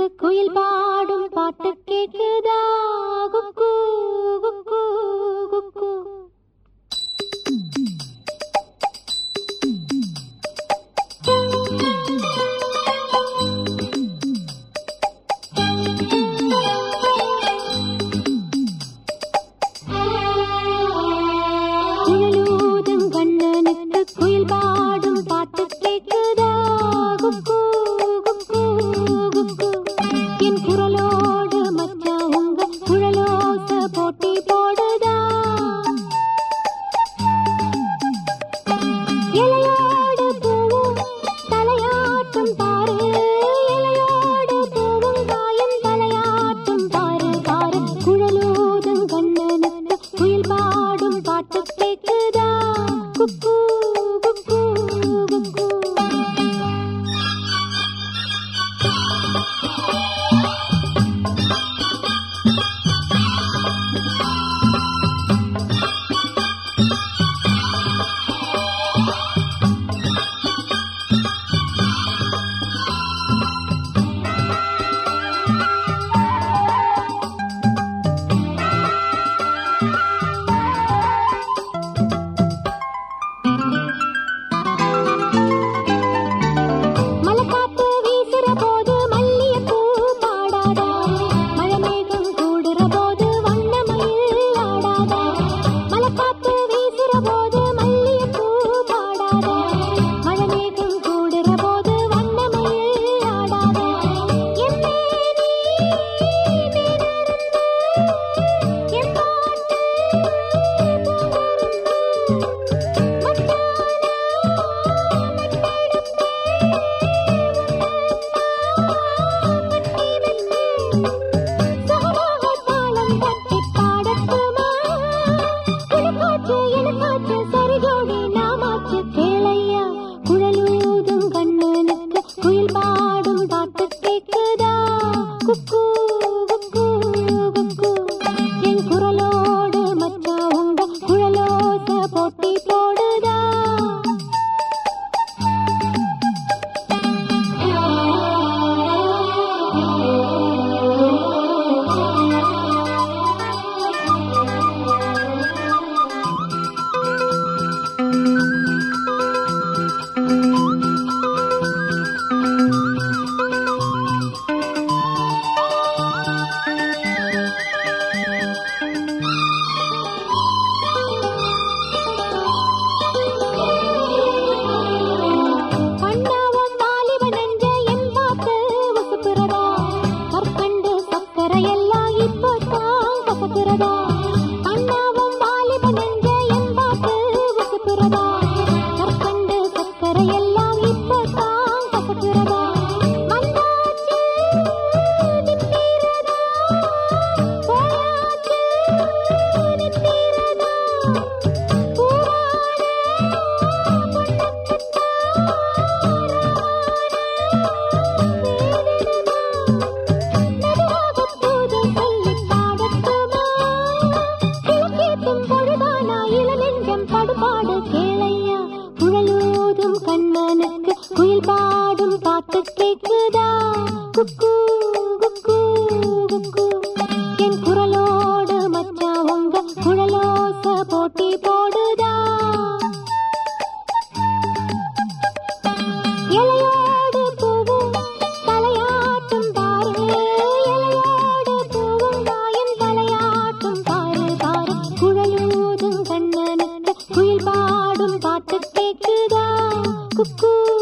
கண்ணனுக்கு குயில் பாடும் பாட்டு கேக்குதா குக்கு குக்கு குக்கு குழலூதும் கண்ணனுக்கு குயில் பாடும் பாட்டு கேக்குதா குக்கு குக்கு குக்கு என் குரலோடு மச்சான் உங்க குழலோச போட்டி போடுதா இலையோடு பூவும் தலையாட்டும் பாரு இலையோடு பூவும் காயும் தலையாட்டும் பாரு பாரு குழலூதும் கண்ணனுக்கு குயில் பாடும் பாட்டு கேக்குதா குக்கு குக்கு குக்கு மலைக்காத்து வீசுற போது மல்லிகைப்பூ பாடாதா மழை மேகம் கூடுற போது வண்ணமயில் ஆடாதா மலைக்காத்து வீசுற போது மல்லிகைப்பூ பாடாதா மழை மேகம் கூடுற போது வண்ணமயில் ஆடாதா என்னே நீ நினைந்து என் பாட்டு சகவாகத்தாளம் தட்டி பாடட்டுமா உனக்காச்சு எனக்காச்சு சரிஜோடி நாமாச்சு கேளையா குழலூதும் கண்ணனுக்கு குயில் பாடும் பாட்டு கேக்குதா குக்கு குக்கு குக்கு என் குரலோடு மச்சா உங்க குழலோச போட்டி போடுதா கண்ணாவும் வாலிப நெஞ்ச என் பார்த்து உசுப்புறதா கற்கண்டு சக்கரை எல்லாம் இப்பதான் கசக்குறதா கண்ணாவும் வாலிப நெஞ்ச என் பார்த்து உசுப்புறதா கற்கண்டு சக்கரை எல்லாம் இப்பதான் கசக்குறதா வந்தாச்சு நிற்கிறதா போயாச்சு நிற்கிறதா பூவான கண்ணனுக்கு குயில் பாடும் பாட்டு கேக்குதா குக்கு குக்கு குக்கு என் குரலோடு மச்சா உங்க குழலோச போட்டி போடுதா இலையோடு பூவும் தலையாட்டும் பாரு இலையோடு பூவும் காயும் தலையாட்டும் பாரு பாரு குழலூதும் கண்ணனுக்கு குயில் பாடும் பாட்டு கேக்குதா குக்கு